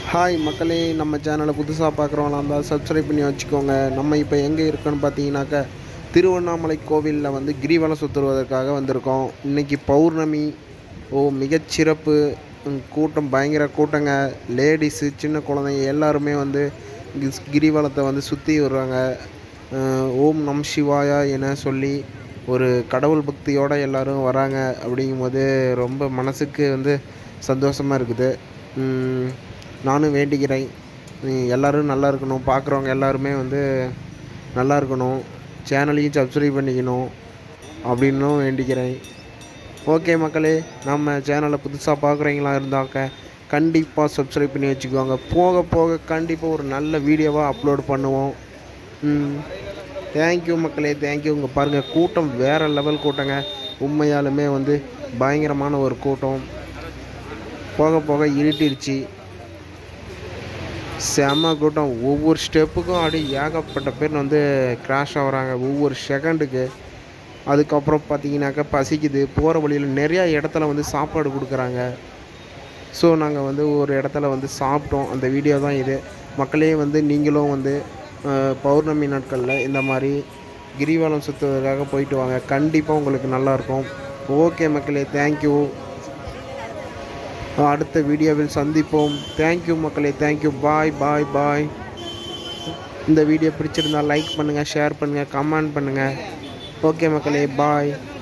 hi மக்களே நம்ம சேனலை புதுசாக பார்க்குறவங்களா இருந்தால் சப்ஸ்கிரைப் பண்ணி வச்சுக்கோங்க நம்ம இப்போ எங்கே இருக்கோன்னு பார்த்தீங்கன்னாக்கா திருவண்ணாமலை கோவிலில் வந்து கிரிவலம் சுற்றுவதற்காக வந்திருக்கோம் இன்றைக்கி பௌர்ணமி ஓ மிகச்சிறப்பு ம், கூட்டம் பயங்கர கூட்டங்க லேடிஸு சின்ன குழந்தைங்க எல்லாருமே வந்து கிஸ்- கிரிவலத்தை வந்து சுற்றி வருவாங்க அஹ், ஓம் நம் சிவாயா என சொல்லி ஒரு கடவுள் பக்தியோடு எல்லாரும் வராங்க அப்படிங்கும்போது ரொம்ப மனசுக்கு வந்து சந்தோஷமாக இருக்குது ம், நானும் வேண்டிக்கிறேன் நீ- எல்லாரும் நல்லா இருக்கணும் பார்க்குறவங்க எல்லாருமே வந்து நல்லா இருக்கணும் சேனலையும் சப்ஸ்கிரைப் பண்ணிக்கணும் அப்படின்னும் வேண்டிக்கிறேன் ஓகே மக்களே நம்ம சேனலை புதுசாக பார்க்குறீங்களா இருந்தாக்க கண்டிப்பாக சப்ஸ்கிரைப் பண்ணி வச்சுக்கோங்க போக போக கண்டிப்பாக ஒரு நல்ல வீடியோவாக அப்லோட் பண்ணுவோம் தேங்க்யூ மக்களே தேங்க்யூ இங்கே பாருங்கள் கூட்டம் வேறு லெவல் கூட்டங்க உண்மையாலுமே வந்து பயங்கரமான ஒரு கூட்டம் போக போக இருட்டிருச்சு செம கூட்டம் ஒவ்வொரு ஸ்டெப்புக்கும் அப்படி ஏகப்பட்ட பேர் வந்து கிராஷ் ஆகுறாங்க ஒவ்வொரு செகண்டுக்கு அதுக்கப்புறம் பார்த்தீங்கன்னாக்கா பசிக்குது போகிற வழியில் நிறையா இடத்துல வந்து சாப்பாடு கொடுக்குறாங்க ஸோ நாங்கள் வந்து ஒரு இடத்துல வந்து சாப்பிட்டோம் அந்த வீடியோ தான் இது மக்களே வந்து நீங்களும் வந்து அஹ், பௌர்ணமி நாட்களில் இந்த மாதிரி கிரிவலம் சுற்றுவதற்காக போயிட்டு வாங்க கண்டிப்பாக உங்களுக்கு நல்லாயிருக்கும் ஓகே மக்களே தேங்க்யூ அடுத்த வீடியோவில் சந்திப்போம் தேங்க்யூ மக்களே தேங்க்யூ பாய் பாய் பாய் இந்த வீடியோ பிடிச்சிருந்தா லைக் பண்ணுங்கள் ஷேர் பண்ணுங்கள் கமெண்ட் பண்ணுங்கள் ஓகே மக்களே பாய்